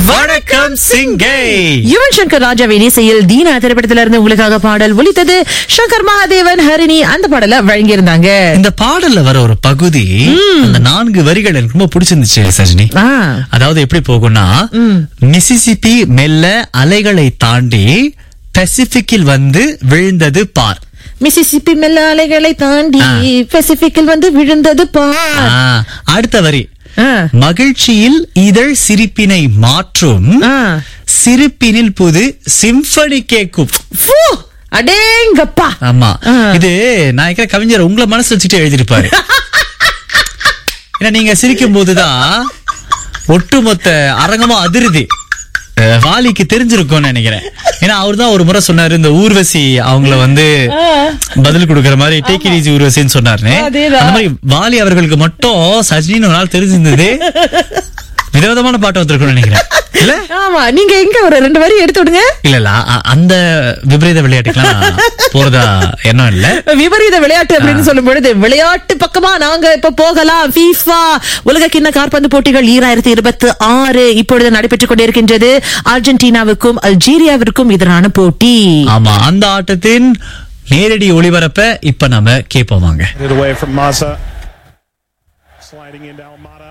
வணக்கம் சிங்கை யுவன் சங்கர் ராஜாவின் இசையில் தீனா திரைப்படத்தில இருந்து உங்களுக்காக பாடல் ஒலித்தது சங்கர் மகாதேவன் ஹரிணி அந்த பாடல வழங்கியிருந்தாங்க இந்த பாடல்ல வர ஒரு பகுதி அந்த நான்கு வரிகள் எனக்கு ரொம்ப பிடிச்சிருந்துச்சு சஜினி ஆ. அதாவது எப்படி போகும்னா மிசிசிபி மெல்ல அலைகளை தாண்டி பசிபிக்கில் வந்து விழுந்தது பார் மிசிசிப்பி மெல்ல அலைகளை தாண்டி ஆ. பசிபிக்கில் வந்து விழுந்தது பார் ஆ, அடுத்த வரி ஆ. மகிழ்ச்சியில் இதழ் சிரிப்பினை மாற்றும் ஆ. சிரிப்பினில் புது சிம்பனி கேக்கும் ஃபூ, அடேங்கப்பா ஆமா ஆ. இது நான் நினைக்கிறேன் கவிஞர் உங்களை மனசு வச்சுட்டு எழுதியிருப்பாரு ஏன்னா நீங்க சிரிக்கும் போதுதான் ஒட்டுமொத்த அரங்கமா அதிருதி அஹ், வாலிக்கு தெரிஞ்சிருக்கும்னு நினைக்கிறேன் ஏன்னா அவர் தான் ஒரு முறை சொன்னாரு இந்த ஊர்வசி அவங்கள வந்து பதில் கொடுக்கற மாதிரி டேக் இட் ஈஸி ஊர்வசின்னு சொன்னாரு அதேதான். அந்த மாதிரி வாலி அவர்களுக்கு மட்டும் சஜினின்னு ஒரு நாள் தெரிஞ்சிருந்தது விதவிதமான பாட்டு வந்திருக்கும்னு நினைக்கிறேன் இல்ல ஆமா நீங்க எங்க ஒரு ரெண்டு வரி எடுத்து விடுங்க இல்ல இல்ல அ- அந்த விபரீத விளையாட்டுக்கெல்லாம் போறதா எண்ணம் இல்ல விபரீத விளையாட்டு அப்படின்னு சொல்லும் பொழுது விளையாட்டு பக்கமா நாங்க இப்ப போகலாம் FIFA உலக கிண்ண காற்பந்து போட்டிகள் ஈராயிரத்தி இருபத்தி ஆறு இப்பொழுது நடைபெற்றுக் கொண்டிருக்கின்றது அர்ஜென்டினாவுக்கும் அல்ஜீரியாவிற்கும் எதிரான போட்டி ஆமா அந்த ஆட்டத்தின் நேரடி ஒளிபரப்ப இப்ப நாம கேட்போம் வாங்க It away from Massa. Sliding into Almada.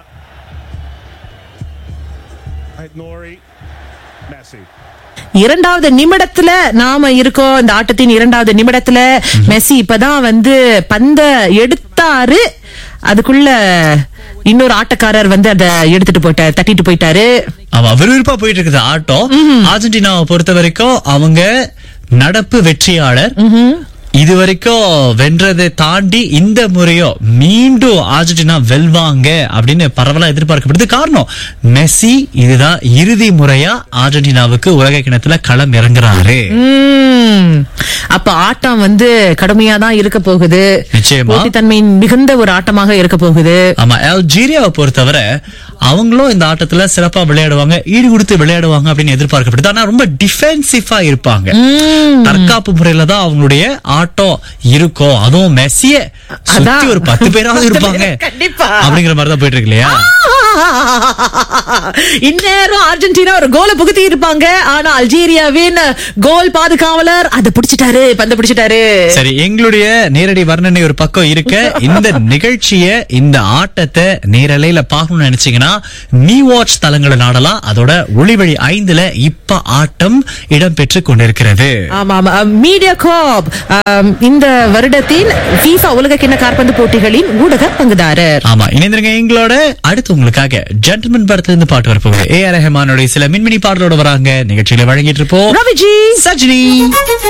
Right, Nori. Messi. இரண்டாவது நிமிடத்துல நாம இருக்கோம் இந்த ஆட்டத்தின் இரண்டாவது நிமிடத்துல மெஸ்ஸி இப்பதான் வந்து பந்த எடுத்தாரு அதுக்குள்ள இன்னொரு ஆட்டக்காரர் வந்து அத எடுத்துட்டு போயிட்டாரு தட்டிட்டு போயிட்டாரு ஆமா விறுவிறுப்பா போயிட்டு இருக்குது ஆட்டம் அர்ஜென்டினாவை பொறுத்த வரைக்கும் அவங்க நடப்பு வெற்றியாளர் இது வரைக்கும் வென்றதை தாண்டி இந்த முறையோ மீண்டும் அர்ஜென்டினா வெல்வாங்க அப்படின்னு பரவலா எதிர்பார்க்கப்படுது காரணம் மெஸ்ஸி இதுதான் இறுதி முறையா அர்ஜென்டினாவுக்கு உலக கிணத்துல களம் இறங்குறாரு உம். அப்ப ஆட்டம் வந்து கடுமையா தான் இருக்க போகுது நிச்சயமா. போட்டித்தன்மை மிகுந்த ஒரு ஆட்டமாக இருக்க போகுது ஆமா அல்ஜீரியாவை பொறுத்தவரை அவங்களும் இந்த ஆட்டத்துல சிறப்பா விளையாடுவாங்க ஈடு கொடுத்து விளையாடுவாங்க அப்படின்னு எதிர்பார்க்கப்படுது ஆனா ரொம்ப டிஃபென்சிவா இருப்பாங்க தற்காப்பு முறையில தான் அவங்களுடைய ஆட்டம் இருக்கும் அதுவும் மெஸ்ஸிய சுத்தி அதான். ஒரு பத்து பேராவது இருப்பாங்க கண்டிப்பா. அப்படிங்கிற மாதிரி தான் போயிட்டு இருக்கு இல்லையா இந்நேரம் அர்ஜென்டினா ஒரு கோலை புகுத்தி இருப்பாங்க ஆனா அல்ஜீரியாவின் கோல் பாதுகாவலர் அதை பிடிச்சிட்டாரு பந்த பிடிச்சிட்டாரு சரி எங்களுடைய நேரடி வர்ணனை ஒரு பக்கம் இருக்க இந்த நிகழ்ச்சிய இந்த ஆட்டத்தை நேரலையில பார்க்கணும்னு நினைச்சீங்கன்னா மீ வாட்ச் தளங்களை நாடலாம் அதோட ஒளிவழி ஐந்துல இப்ப ஆட்டம் இடம்பெற்று கொண்டிருக்கிறது ஆமா ஆமா மீடியா காப் இந்த வருடத்தின் FIFA உலக கிண்ண காற்பந்து போட்டிகளின் ஊடக பங்குதாரர் ஆமா இணைந்திருங்க எங்களோட அடுத்து உங்களுக்காக ஜென்டில்மேன் படத்துல இருந்து பாட்டு வரப்போகுது ஏ ஆர் ரஹ்மானுடைய சில மின்மினி பாடலோட வராங்க நிகழ்ச்சியில வழங்கிட்டு இருப்போம் ரவிஜி சஜினி